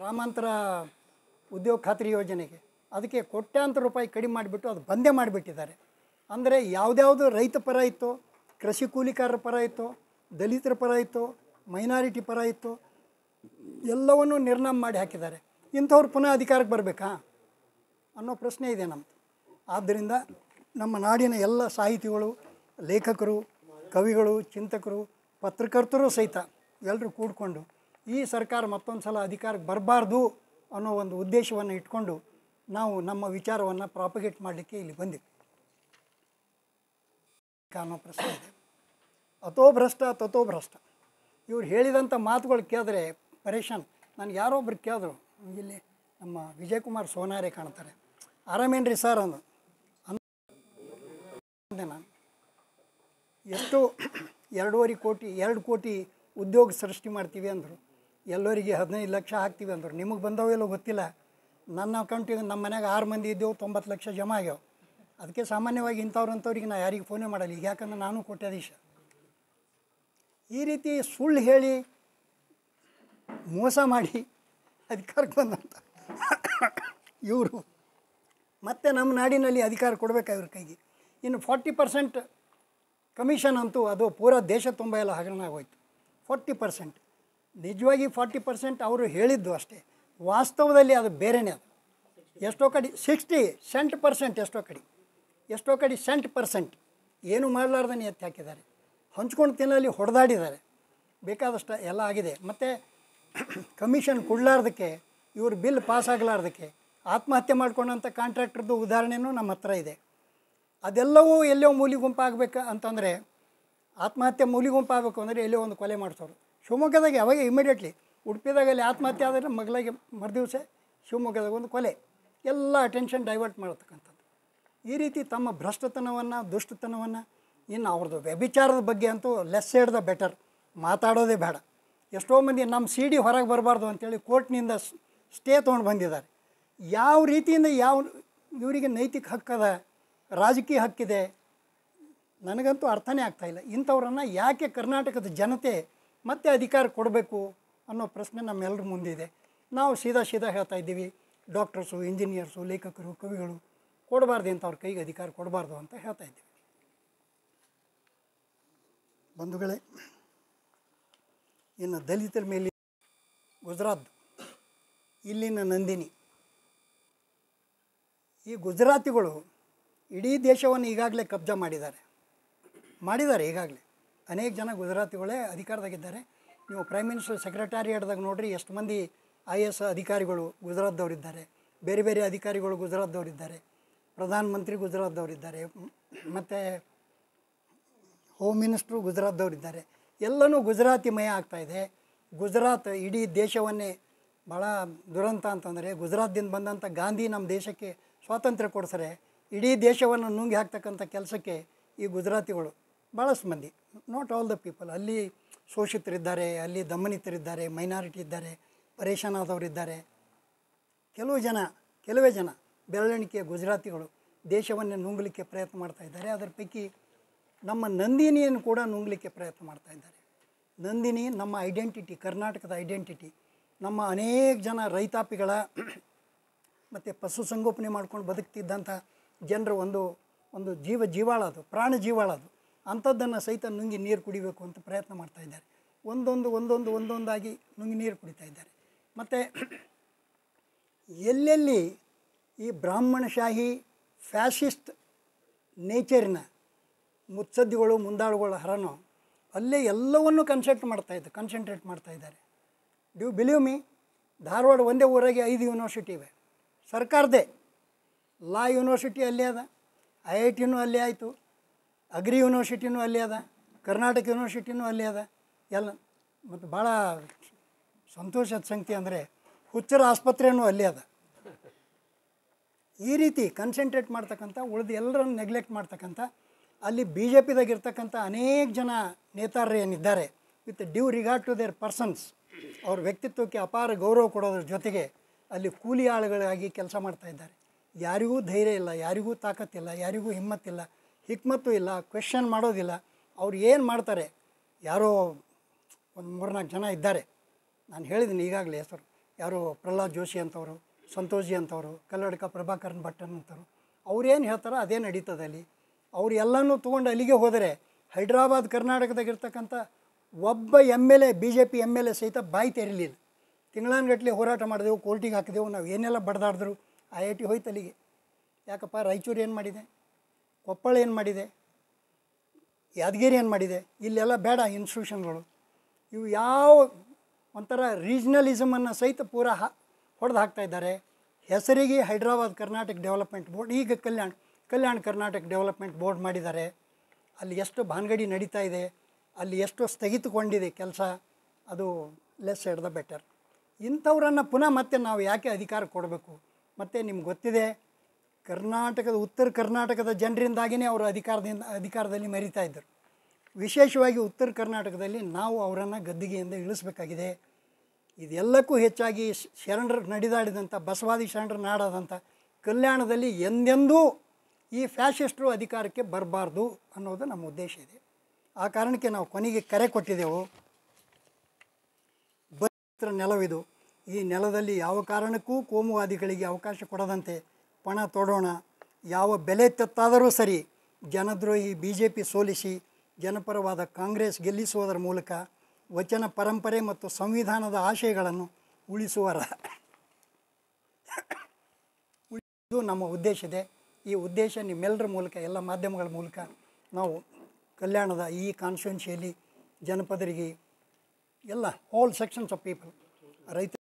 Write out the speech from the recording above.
ಗ್ರಾಮಾಂತರ ಉದ್ಯೋಗ ಖಾತ್ರಿ ಯೋಜನೆಗೆ ಅದಕ್ಕೆ ಕೋಟ್ಯಾಂತರ ರೂಪಾಯಿ ಕಡಿಮೆ ಮಾಡಿಬಿಟ್ಟು ಅದು ಬಂದೇ ಮಾಡಿಬಿಟ್ಟಿದ್ದಾರೆ ಅಂದರೆ ಯಾವುದ್ಯಾವುದು ರೈತ ಪರ ಇತ್ತು ಕೃಷಿ ಕೂಲಿಕಾರರ ಪರ ಇತ್ತು ದಲಿತರ ಪರ ಇತ್ತು ಮೈನಾರಿಟಿ ಪರ ಇತ್ತು ಎಲ್ಲವನ್ನೂ ನಿರ್ನಾಮ ಮಾಡಿ ಹಾಕಿದ್ದಾರೆ ಇಂಥವ್ರು ಪುನಃ ಅಧಿಕಾರಕ್ಕೆ ಬರಬೇಕಾ ಅನ್ನೋ ಪ್ರಶ್ನೆ ಇದೆ ನಮ್ಮದು ಆದ್ದರಿಂದ ನಮ್ಮ ನಾಡಿನ ಎಲ್ಲ ಸಾಹಿತಿಗಳು ಲೇಖಕರು ಕವಿಗಳು ಚಿಂತಕರು ಪತ್ರಕರ್ತರು ಸಹಿತ ಎಲ್ಲರೂ ಕೂಡಿಕೊಂಡು ಈ ಸರ್ಕಾರ ಮತ್ತೊಂದು ಸಲ ಅಧಿಕಾರಕ್ಕೆ ಬರಬಾರ್ದು ಅನ್ನೋ ಒಂದು ಉದ್ದೇಶವನ್ನು ಇಟ್ಕೊಂಡು ನಾವು ನಮ್ಮ ವಿಚಾರವನ್ನು ಪ್ರಾಪಗೇಟ್ ಮಾಡಲಿಕ್ಕೆ ಇಲ್ಲಿ ಬಂದಿವಿ ಅನ್ನೋ ಪ್ರಶ್ನೆ ಇದೆ ಅಥೋ ಭ್ರಷ್ಟ ತಥೋ ಭ್ರಷ್ಟ ಇವ್ರು ಹೇಳಿದಂಥ ಮಾತುಗಳು ಕೇಳಿದ್ರೆ ಪರೇಶಾನ್ ನನಗೆ ಯಾರೋ ಒಬ್ರು ಕೇಳಿದ್ರು ಇಲ್ಲಿ ನಮ್ಮ ವಿಜಯಕುಮಾರ್ ಸೋನಾರೆ ಕಾಣ್ತಾರೆ ಆರಾಮೇನ್ರಿ ಸರ್ ಅಂದು ಅಂದೆ ನಾನು ಎಷ್ಟು ಎರಡೂವರೆ ಕೋಟಿ ಎರಡು ಕೋಟಿ ಉದ್ಯೋಗ ಸೃಷ್ಟಿ ಮಾಡ್ತೀವಿ ಅಂದರು ಎಲ್ಲರಿಗೆ ಹದಿನೈದು ಲಕ್ಷ ಹಾಕ್ತೀವಿ ಅಂದರು ನಿಮಗೆ ಬಂದವೆಲ್ಲೋ ಗೊತ್ತಿಲ್ಲ ನನ್ನ ಅಕೌಂಟಿಗೆ ನಮ್ಮ ಮನ್ಯಾಗ ಆರು ಮಂದಿ ಇದ್ದೆವು ತೊಂಬತ್ತು ಲಕ್ಷ ಜಮಾ ಆಗ್ಯಾವ ಅದಕ್ಕೆ ಸಾಮಾನ್ಯವಾಗಿ ಇಂಥವ್ರು ಅಂಥವ್ರಿಗೆ ನಾ ಯಾರಿಗೆ ಫೋನೇ ಮಾಡಲ್ಲ ಈಗ ಯಾಕಂದ್ರೆ ನಾನು ಕೋಟ್ಯಾಧೀಶ ಈ ರೀತಿ ಸುಳ್ಳು ಹೇಳಿ ಮೋಸ ಮಾಡಿ ಅಧಿಕಾರಕ್ಕೆ ಬಂದಂಥ ಇವರು ಮತ್ತೆ ನಮ್ಮ ನಾಡಿನಲ್ಲಿ ಅಧಿಕಾರ ಕೊಡಬೇಕಾ ಇವ್ರ ಕೈಗೆ ಇನ್ನು ಫಾರ್ಟಿ ಪರ್ಸೆಂಟ್ ಕಮಿಷನ್ ಅಂತೂ ಅದು ಪೂರಾ ದೇಶ ತುಂಬ ಎಲ್ಲ ಹಗರಣ ಆಗೋಯ್ತು ಫಾರ್ಟಿ ಪರ್ಸೆಂಟ್ ನಿಜವಾಗಿ ಫಾರ್ಟಿ ಪರ್ಸೆಂಟ್ ಅವರು ಹೇಳಿದ್ದು ಅಷ್ಟೇ ವಾಸ್ತವದಲ್ಲಿ ಅದು ಬೇರೆನೇ ಅದು ಎಷ್ಟೋ ಕಡೆ ಸಿಕ್ಸ್ಟಿ ಸೆಂಟ್ ಪರ್ಸೆಂಟ್ ಎಷ್ಟೋ ಕಡೆ ಎಷ್ಟೋ ಕಡೆ ಸೆಂಟ್ ಪರ್ಸೆಂಟ್ ಏನು ಮಾಡಲಾರ್ದನೆ ಎತ್ತಿ ಹಾಕಿದ್ದಾರೆ ಹಂಚ್ಕೊಂಡು ತಿನ್ನಲಿ ಹೊಡೆದಾಡಿದ್ದಾರೆ ಬೇಕಾದಷ್ಟು ಎಲ್ಲ ಆಗಿದೆ ಮತ್ತು ಕಮಿಷನ್ ಕೊಡಲಾರ್ದಕ್ಕೆ ಇವ್ರ ಬಿಲ್ ಪಾಸ್ ಆಗಲಾರ್ದಕ್ಕೆ ಆತ್ಮಹತ್ಯೆ ಮಾಡ್ಕೊಂಡಂಥ ಕಾಂಟ್ರಾಕ್ಟರ್ದು ಉದಾಹರಣೆನೂ ನಮ್ಮ ಹತ್ರ ಇದೆ ಅದೆಲ್ಲವೂ ಎಲ್ಲೋ ಮೂಲಿ ಗುಂಪಾಗಬೇಕು ಅಂತಂದರೆ ಆತ್ಮಹತ್ಯೆ ಮೂಲಿ ಗುಂಪಾಗಬೇಕು ಅಂದರೆ ಎಲ್ಲೋ ಒಂದು ಕೊಲೆ ಮಾಡಿಸೋರು ಶಿವಮೊಗ್ಗದಾಗ ಯಾವಾಗ ಇಮಿಡಿಯೇಟ್ಲಿ ಉಡುಪಿದಾಗ ಅಲ್ಲಿ ಆತ್ಮಹತ್ಯೆ ಆದರೆ ಮಗಳಿಗೆ ಮರುದಿವಸ ಶಿವಮೊಗ್ಗದಾಗ ಒಂದು ಕೊಲೆ ಎಲ್ಲ ಅಟೆನ್ಷನ್ ಡೈವರ್ಟ್ ಮಾಡತಕ್ಕಂಥದ್ದು ಈ ರೀತಿ ತಮ್ಮ ಭ್ರಷ್ಟತನವನ್ನು ದುಷ್ಟತನವನ್ನು ಇನ್ನು ಅವ್ರದ್ದು ವ್ಯಭಿಚಾರದ ಬಗ್ಗೆ ಅಂತೂ ಲೆಸ್ ದ ಬೆಟರ್ ಮಾತಾಡೋದೇ ಬೇಡ ಎಷ್ಟೋ ಮಂದಿ ನಮ್ಮ ಸಿ ಡಿ ಹೊರಗೆ ಬರಬಾರ್ದು ಅಂತೇಳಿ ಕೋರ್ಟ್ನಿಂದ ಸ್ಟೇ ತೊಗೊಂಡು ಬಂದಿದ್ದಾರೆ ಯಾವ ರೀತಿಯಿಂದ ಯಾವ ಇವರಿಗೆ ನೈತಿಕ ಹಕ್ಕದ ರಾಜಕೀಯ ಹಕ್ಕಿದೆ ನನಗಂತೂ ಅರ್ಥನೇ ಆಗ್ತಾಯಿಲ್ಲ ಇಂಥವ್ರನ್ನು ಯಾಕೆ ಕರ್ನಾಟಕದ ಜನತೆ ಮತ್ತೆ ಅಧಿಕಾರ ಕೊಡಬೇಕು ಅನ್ನೋ ಪ್ರಶ್ನೆ ನಮ್ಮೆಲ್ಲರ ಮುಂದಿದೆ ನಾವು ಸೀದಾ ಸೀದಾ ಹೇಳ್ತಾ ಇದ್ದೀವಿ ಡಾಕ್ಟರ್ಸು ಇಂಜಿನಿಯರ್ಸು ಲೇಖಕರು ಕವಿಗಳು ಕೊಡಬಾರ್ದು ಇಂಥವ್ರ ಕೈಗೆ ಅಧಿಕಾರ ಕೊಡಬಾರ್ದು ಅಂತ ಹೇಳ್ತಾ ಇದ್ದೀವಿ ಬಂಧುಗಳೇ ಇನ್ನು ದಲಿತರ ಮೇಲೆ ಗುಜರಾತ್ ಇಲ್ಲಿನ ನಂದಿನಿ ಈ ಗುಜರಾತಿಗಳು ಇಡೀ ದೇಶವನ್ನು ಈಗಾಗಲೇ ಕಬ್ಜಾ ಮಾಡಿದ್ದಾರೆ ಮಾಡಿದ್ದಾರೆ ಈಗಾಗಲೇ ಅನೇಕ ಜನ ಗುಜರಾತಿಗಳೇ ಅಧಿಕಾರದಾಗಿದ್ದಾರೆ ನೀವು ಪ್ರೈಮ್ ಮಿನಿಸ್ಟರ್ ಸೆಕ್ರೆಟರಿಯೇಟ್ದಾಗ ನೋಡ್ರಿ ಎಷ್ಟು ಮಂದಿ ಐ ಎ ಎಸ್ ಅಧಿಕಾರಿಗಳು ಗುಜರಾತ್ದವರಿದ್ದಾರೆ ಬೇರೆ ಬೇರೆ ಅಧಿಕಾರಿಗಳು ಗುಜರಾತ್ದವರಿದ್ದಾರೆ ಪ್ರಧಾನಮಂತ್ರಿ ಗುಜರಾತ್ದವರಿದ್ದಾರೆ ಮತ್ತು ಹೋಮ್ ಮಿನಿಸ್ಟ್ರು ಗುಜರಾತ್ದವರಿದ್ದಾರೆ ಎಲ್ಲನೂ ಗುಜರಾತಿಮಯ ಆಗ್ತಾಯಿದೆ ಗುಜರಾತ್ ಇಡೀ ದೇಶವನ್ನೇ ಭಾಳ ದುರಂತ ಅಂತಂದರೆ ಗುಜರಾತ್ದಿಂದ ಬಂದಂಥ ಗಾಂಧಿ ನಮ್ಮ ದೇಶಕ್ಕೆ ಸ್ವಾತಂತ್ರ್ಯ ಕೊಡ್ತಾರೆ ಇಡೀ ದೇಶವನ್ನು ನುಂಗಿ ಹಾಕ್ತಕ್ಕಂಥ ಕೆಲಸಕ್ಕೆ ಈ ಗುಜರಾತಿಗಳು ಭಾಳಷ್ಟು ಮಂದಿ ನಾಟ್ ಆಲ್ ದ ಪೀಪಲ್ ಅಲ್ಲಿ ಶೋಷಿತರಿದ್ದಾರೆ ಅಲ್ಲಿ ದಮನಿತರಿದ್ದಾರೆ ಮೈನಾರಿಟಿ ಇದ್ದಾರೆ ಪರೇಶಾನ್ ಆದವರಿದ್ದಾರೆ ಕೆಲವು ಜನ ಕೆಲವೇ ಜನ ಬೆರಳೆಣಿಕೆಯ ಗುಜರಾತಿಗಳು ದೇಶವನ್ನೇ ನುಂಗಲಿಕ್ಕೆ ಪ್ರಯತ್ನ ಮಾಡ್ತಾ ಇದ್ದಾರೆ ಅದರ ಪೈಕಿ ನಮ್ಮ ನಂದಿನಿಯನ್ನು ಕೂಡ ನುಂಗಲಿಕ್ಕೆ ಪ್ರಯತ್ನ ಮಾಡ್ತಾ ಇದ್ದಾರೆ ನಂದಿನಿ ನಮ್ಮ ಐಡೆಂಟಿಟಿ ಕರ್ನಾಟಕದ ಐಡೆಂಟಿಟಿ ನಮ್ಮ ಅನೇಕ ಜನ ರೈತಾಪಿಗಳ ಮತ್ತು ಪಶುಸಂಗೋಪನೆ ಮಾಡ್ಕೊಂಡು ಬದುಕ್ತಿದ್ದಂಥ ಜನರ ಒಂದು ಒಂದು ಜೀವ ಜೀವಾಳ ಅದು ಪ್ರಾಣ ಜೀವಾಳ ಅದು ಅಂಥದ್ದನ್ನು ಸಹಿತ ನುಂಗಿ ನೀರು ಕುಡಿಬೇಕು ಅಂತ ಪ್ರಯತ್ನ ಮಾಡ್ತಾ ಇದ್ದಾರೆ ಒಂದೊಂದು ಒಂದೊಂದು ಒಂದೊಂದಾಗಿ ನುಂಗಿ ನೀರು ಕುಡಿತಾ ಇದ್ದಾರೆ ಮತ್ತು ಎಲ್ಲೆಲ್ಲಿ ಈ ಬ್ರಾಹ್ಮಣಶಾಹಿ ಫ್ಯಾಸಿಸ್ಟ್ ನೇಚರಿನ ಮುತ್ಸದ್ದಿಗಳು ಮುಂದಾಳುಗಳು ಹರನೋ ಅಲ್ಲೇ ಎಲ್ಲವನ್ನೂ ಕನ್ಸೆಂಟ್ ಮಾಡ್ತಾ ಇದ್ದೆ ಕನ್ಸಂಟ್ರೇಟ್ ಮಾಡ್ತಾ ಇದ್ದಾರೆ ಡ್ಯೂ ಬಿಲೀವ್ ಮೀ ಧಾರವಾಡ ಒಂದೇ ಊರಾಗೆ ಐದು ಯೂನಿವರ್ಸಿಟಿ ಇವೆ ಸರ್ಕಾರದೇ ಲಾ ಯೂನಿವರ್ಸಿಟಿ ಅಲ್ಲೇ ಅದ ಐ ಐ ಟಿನೂ ಅಲ್ಲೇ ಆಯಿತು ಅಗ್ರಿ ಯೂನಿವರ್ಸಿಟಿನೂ ಅಲ್ಲೇ ಅದ ಕರ್ನಾಟಕ ಯೂನಿವರ್ಸಿಟಿನೂ ಅಲ್ಲೇ ಅದ ಎಲ್ಲ ಮತ್ತು ಭಾಳ ಸಂತೋಷದ ಸಂಗತಿ ಅಂದರೆ ಹುಚ್ಚರ ಆಸ್ಪತ್ರೆನೂ ಅಲ್ಲೇ ಅದ ಈ ರೀತಿ ಕನ್ಸಂಟ್ರೇಟ್ ಮಾಡ್ತಕ್ಕಂಥ ಉಳಿದು ಎಲ್ಲರನ್ನು ನೆಗ್ಲೆಕ್ಟ್ ಮಾಡ್ತಕ್ಕಂಥ ಅಲ್ಲಿ ಬಿ ಜೆ ಪಿದಾಗಿರ್ತಕ್ಕಂಥ ಅನೇಕ ಜನ ನೇತಾರರು ಏನಿದ್ದಾರೆ with due regard to their persons ಅವ್ರ ವ್ಯಕ್ತಿತ್ವಕ್ಕೆ ಅಪಾರ ಗೌರವ ಕೊಡೋದ್ರ ಜೊತೆಗೆ ಅಲ್ಲಿ ಕೂಲಿ ಆಳುಗಳಾಗಿ ಕೆಲಸ ಮಾಡ್ತಾ ಇದ್ದಾರೆ ಯಾರಿಗೂ ಧೈರ್ಯ ಇಲ್ಲ ಯಾರಿಗೂ ತಾಕತ್ತಿಲ್ಲ ಯಾರಿಗೂ ಹಿಮ್ಮತ್ತಿಲ್ಲ ಹಿಕ್ಮತ್ತು ಇಲ್ಲ ಕ್ವೆಶನ್ ಮಾಡೋದಿಲ್ಲ ಅವ್ರು ಏನು ಮಾಡ್ತಾರೆ ಯಾರೋ ಒಂದು ಮೂರ್ನಾಲ್ಕು ಜನ ಇದ್ದಾರೆ ನಾನು ಹೇಳಿದ್ದೀನಿ ಈಗಾಗಲೇ ಹೆಸರು ಯಾರು ಪ್ರಹ್ಲಾದ್ ಜೋಶಿ ಅಂತವರು ಸಂತೋಷಿ ಅಂತವರು ಕಲ್ಲಡ್ಕ ಪ್ರಭಾಕರನ್ ಭಟ್ಟನ್ ಅಂತವರು ಅವ್ರೇನು ಹೇಳ್ತಾರೋ ಅದೇ ನಡೀತದೆ ಅಲ್ಲಿ ಅವ್ರು ಎಲ್ಲನೂ ತೊಗೊಂಡು ಅಲ್ಲಿಗೆ ಹೋದರೆ ಹೈದ್ರಾಬಾದ್ ಕರ್ನಾಟಕದಾಗಿರ್ತಕ್ಕಂಥ ಒಬ್ಬ M L A B J P M L A ಸಹಿತ ಬಾಯಿ ತೆರಿಲಿಲ್ಲ ತಿಂಗಳಾನುಗಟ್ಟಲೆ ಹೋರಾಟ ಮಾಡಿದೆವು ಕೋರ್ಟಿಗೆ ಹಾಕಿದೆವು ನಾವು ಏನೆಲ್ಲ ಬಡ್ದಾಡಿದ್ರು ಐ ಐ ಟಿ ಹೋಯ್ತು ಅಲ್ಲಿಗೆ ಯಾಕಪ್ಪ ರಾಯಚೂರು ಏನು ಮಾಡಿದೆ ಕೊಪ್ಪಳ ಏನು ಮಾಡಿದೆ ಯಾದಗಿರಿ ಏನು ಮಾಡಿದೆ ಇಲ್ಲೆಲ್ಲ ಬೇಡ ಇನ್ಸ್ಟಿಟ್ಯೂಷನ್ಗಳು ಇವು ಯಾವ ಒಂಥರ ರೀಜ್ನಲಿಸಮನ್ನು ಸಹಿತ ಪೂರ ಹಾ ಹೊಡೆದು ಹಾಕ್ತಾ ಇದ್ದಾರೆ ಹೆಸರಿಗೆ ಹೈದ್ರಾಬಾದ್ ಕರ್ನಾಟಕ ಡೆವಲಪ್ಮೆಂಟ್ ಬೋರ್ಡ್ ಈಗ ಕಲ್ಯಾಣ ಕಲ್ಯಾಣ ಕರ್ನಾಟಕ ಡೆವಲಪ್ಮೆಂಟ್ ಬೋರ್ಡ್ ಮಾಡಿದ್ದಾರೆ ಅಲ್ಲಿ ಎಷ್ಟು ಭಾನ್ಗಡಿ ನಡೀತಾ ಇದೆ ಅಲ್ಲಿ ಎಷ್ಟು ಸ್ಥಗಿತಗೊಂಡಿದೆ ಕೆಲಸ ಅದು ಲೆಸ್ ಎಡ್ ದ ಬೆಟರ್ ಇಂಥವ್ರನ್ನು ಪುನಃ ಮತ್ತೆ ನಾವು ಯಾಕೆ ಅಧಿಕಾರ ಕೊಡಬೇಕು ಮತ್ತು ನಿಮ್ಗೆ ಗೊತ್ತಿದೆ ಕರ್ನಾಟಕದ ಉತ್ತರ ಕರ್ನಾಟಕದ ಜನರಿಂದಾಗಿಯೇ ಅವರು ಅಧಿಕಾರದಿಂದ ಅಧಿಕಾರದಲ್ಲಿ ಮೆರಿತಾ ಇದ್ದರು ವಿಶೇಷವಾಗಿ ಉತ್ತರ ಕರ್ನಾಟಕದಲ್ಲಿ ನಾವು ಅವರನ್ನು ಗದ್ದಿಗೆಯಿಂದ ಇಳಿಸ್ಬೇಕಾಗಿದೆ ಇದೆಲ್ಲಕ್ಕೂ ಹೆಚ್ಚಾಗಿ ಶ- ಶರಣರು ನಡೆದಾಡಿದಂಥ ಬಸವಾದಿ ಶರಣರ ನಾಡಾದಂಥ ಕಲ್ಯಾಣದಲ್ಲಿ ಎಂದೆಂದೂ ಈ ಫ್ಯಾಷಿಸ್ಟರು ಅಧಿಕಾರಕ್ಕೆ ಬರಬಾರ್ದು ಅನ್ನೋದು ನಮ್ಮ ಉದ್ದೇಶ ಇದೆ ಆ ಕಾರಣಕ್ಕೆ ನಾವು ಕೊನೆಗೆ ಕರೆ ಕೊಟ್ಟಿದ್ದೆವು ಪವಿತ್ರ ನೆಲವಿದು ಈ ನೆಲದಲ್ಲಿ ಯಾವ ಕಾರಣಕ್ಕೂ ಕೋಮುವಾದಿಗಳಿಗೆ ಅವಕಾಶ ಕೊಡದಂತೆ ಪಣ ತೊಡೋಣ ಯಾವ ಬೆಲೆ ತೆತ್ತಾದರೂ ಸರಿ ಜನದ್ರೋಹಿ ಬಿ ಜೆ ಪಿ ಸೋಲಿಸಿ ಜನಪರವಾದ ಕಾಂಗ್ರೆಸ್ ಗೆಲ್ಲಿಸುವುದರ ಮೂಲಕ ವಚನ ಪರಂಪರೆ ಮತ್ತು ಸಂವಿಧಾನದ ಆಶಯಗಳನ್ನು ಉಳಿಸುವರ ಉಳಿಸುವುದು ನಮ್ಮ ಉದ್ದೇಶ ಇದೆ ಈ ಉದ್ದೇಶ ನಿಮ್ಮೆಲ್ಲರ ಮೂಲಕ ಎಲ್ಲ ಮಾಧ್ಯಮಗಳ ಮೂಲಕ ನಾವು ಕಲ್ಯಾಣದ ಈ ಕಾನ್ಸ್ಟಿಟ್ಯೂನ್ಸಿಯಲ್ಲಿ ಜನಪದರಿಗೆ ಎಲ್ಲ ಆಲ್ ಸೆಕ್ಷನ್ಸ್ ಆಫ್ ಪೀಪಲ್ ರೈತ